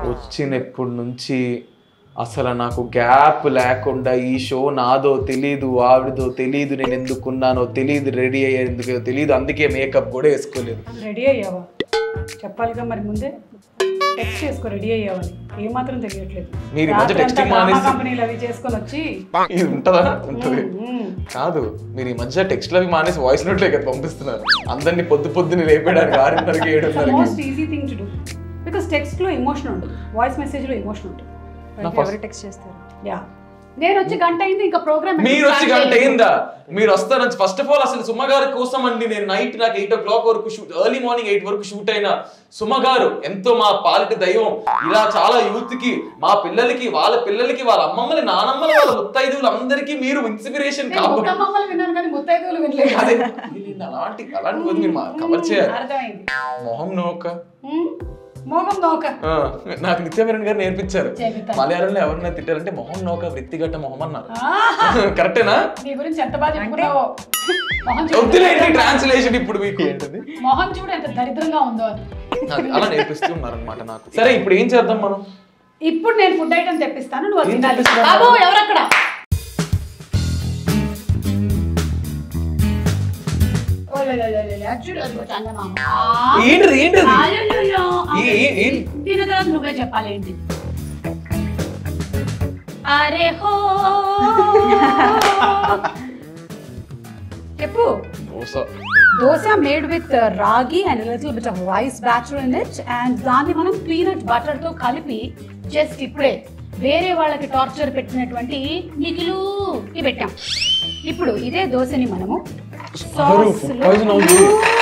వచ్చినప్పటి నుంచి అసలు నాకు గ్యాప్ లేకుండా ఈ షో నాదో తెలీదు ఆవిడదో తెలీదు నేను ఎందుకున్నానో తెలీదు రెడీ అయ్యేందుకు తెలీదు అందుకే మేకప్ కూడా వేసుకోలేదు రెడీ అయ్యావా చెప్పాలిగా మరి ముందే టెక్స్ట్ చేసుకో రెడీ అయ్యావని ఏమాత్రం తెలియట్లేదు మీరు ఈ మధ్య రాత్రంతా texting డ్రామా మానేసి- కంపెనీలు అవి చేసుకొని వచ్చి ఇది ఉంటుందా ఉంటుంది మ్మ్. కాదు మీరు ఈ మధ్య టెక్స్ట్లు అవి మానేసి వాయిస్ నోట్లే కదా పంపిస్తున్నారు అందరినీ పొద్దు పొద్దుని లేపడానికి ఆరున్నరకి ఏడున్నరకి most easy thing to do because text లో ఎమోషన్ ఉంటుంది వాయిస్ మెసేజ్ లో ఎమోషన్ ఉంటుంది నా first- ఎవరు టెక్స్ట్ చేస్తారు యా నేను వచ్చి గంట అయింది ఇంకా ప్రోగ్రామ్ మీరు వచ్చి గంట అయిందా మీరు వస్తారని ఫస్ట్ ఆఫ్ ఆల్ అసలు సుమ గారి కోసం అండి నేను నైట్ నాకు ఎయిట్ ఓ క్లాక్ వరకు షూట్ ఎర్లీ మార్నింగ్ ఎయిట్ వరకు షూట్ అయిన సుమ గారు ఎంతో మా పాలిటి దైవం ఇలా చాలా యూత్ కి మా పిల్లలకి వాళ్ళ పిల్లలకి వాళ్ళ అమ్మమ్మని నానమ్మని వాళ్ళ ముత్తైదువులు అందరికీ మీరు ఇన్స్పిరేషన్ కాబట్టి ముక్కమ్మలు విన్నాను కానీ ముత్తైదువులు వినలేదు అదే నేను అలాంటి అలాంటి వద్దు మీరు కవర్ చేయాలి అర్థమైంది మొహం నోక మ్మ్. మోగం నోక ఆ, నాకు నిత్యమేరన్ గారు నేర్పించారు చెబుతాను. మలయాళంలో ఎవరైనా తిట్టారంటే మొహం నోక వృత్తిగట్ట మొహం అన్నారు ఆహా! కరెక్టేనా నీ గురించి ఎంత బాగా చెప్పుకున్నావో మొహం చూడు వద్దులేండి ట్రాన్స్లేషన్ ఇప్పుడు మీకు ఏంటది మొహం చూడు ఎంత దరిద్రంగా ఉందో అని అది అలా నేర్పిస్తూ ఉన్నారనమాట నాకు సరే ఇప్పుడు ఏం చేద్దాం మనం ఇప్పుడు నేను ఫుడ్ ఐటమ్ తెప్పిస్తాను నువ్వు అది ఏం తినాలి తెప్పిస్తున్నావు? బాబు ఎవరక్కడ ఓ, లే, లే, లే, లే, లే. చూడు, అదిగో చందమామ. ఆ. ఏంటిది ఏంటిది అయ్యయ్యో. ఏ- ఏ- ఏం- తిన్న తర్వాత నువ్వే చెప్పాలి ఏంటి అరే హో చెప్పు dosa dosa made with ragi and little bit of rice batter in it and దాన్ని మనం పీనట్ బటర్ తో కలిపి జస్ట్ ఇప్పుడే వేరే వాళ్ళకి టార్చర్ పెట్టినటువంటి నిఖిలు కి పెట్టాం ఇప్పుడు ఇదే దోశని మనము అయ్యో, sauce food లో- poison అవుతుంది.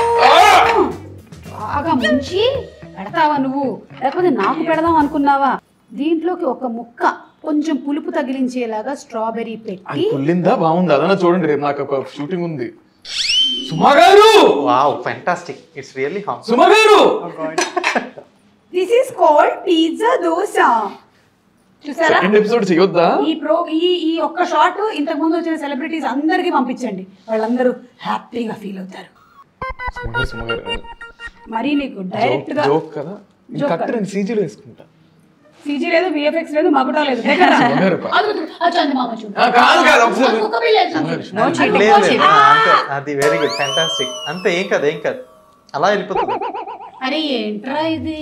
బాగా ముంచి పెడతావా నువ్వు లేకపోతే నాకు పెడదాం అనుకున్నావా దీంట్లోకి ఒక ముక్క కొంచెం పులుపు తగిలించేలాగా స్ట్రాబెర్రీ అది పెట్టి కుళ్ళిందా బాగుంది అదన్నా చూడండి రేపు నాకు ఒక షూటింగ్ ఉంది Suma garu wow fantastic it's really hmm Suma garu this is called pizza dosa చూసారా సెకండ్ ఎపిసోడ్ చేయొద్దా ఈ ప్రో ఈ ఈ ఒక్క షాట్ ఇంతకు ముందు వచ్చిన సెలబ్రిటీస్ అందరికీ పంపించండి వాళ్ళందరూ హ్యాపీగా ఫీల్ అవుతారు సుమా గారు సుమా గారు మరి నీకు డైరెక్ట్ గా జోక్ కదా Joke ఇంకా కదా. నేను సీజీలో వేసుకుంటా సీజీ లేదు విఎఫ్ఎక్స్ లేదు మగుటా లేదు దగ్గర సుమా గారు పా- అదిగో, ఆ చందమామ చూడు ఆ, కాదు కాదు ఒకసారి కుక్క పిల్ల చూడు. No అది cheating. కుక్క లేదు cheating. లేదు అంతే అది వెరీ గుడ్ ఫెంటాస్టిక్ అంతే ఏం కాదు ఏం కాదు అలా వెళ్ళిపోతుంది అరే ఏంట్రా ఇది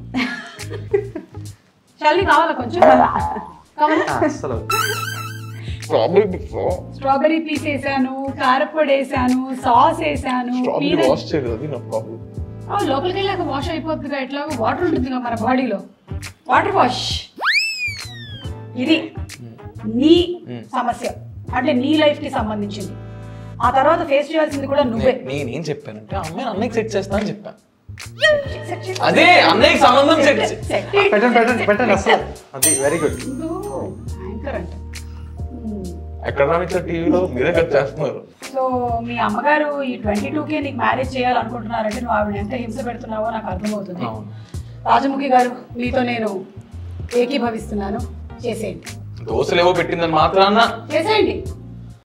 చల్లి కావాలా కొంచెం కావాలా ఆ, అస్సలు స్ట్రాబెరీ స్ట్రాబెరీ పీస్ వేసాను కారపొడి వేసాను సాస్ వేసాను స్ట్రాబెరీ peanut- వాష్ చేయలేదు అది నా ప్రాబ్లం ఆ, లోపలికి వెళ్ళాక వాష్ అయిపోతుందిగా ఎట్లాగో వాటర్ ఉంటుందిగా మన బాడీలో వాటర్ వాష్ ఇది నీ సమస్య అంటే నీ లైఫ్ కి సంబంధించింది ఆ తర్వాత ఫేస్ చేయాల్సింది కూడా నువ్వే నేనేం చెప్పానంటే ఆ అమ్మాయిని అన్నయ్యకి సెట్ చేస్తా అని చెప్పాను అదే అన్నయ్యకి సంబంధం సెట్ పెట్టండి పెట్టండి పెట్టండి అసలు అది వెరీ గుడ్ యాంకర్ అంట ఎక్కడ రానిచ్చారు టీవీలో మీరే కట్ చేస్తున్నారు సో మీ అమ్మగారు ఈ ట్వంటీ కే నీకు మ్యారేజ్ చేయాలనుకుంటున్నారంటే నువ్వు ఆవిడ ఎంత హింస పెడుతున్నావో నాకు అర్థమవుతుంది అవును. రాజముఖి గారు మీతో నేను ఏకీభవిస్తున్నాను చేసేయండి దోశలు ఏవో పెట్టిందని మాత్రాన్న చేసేయండి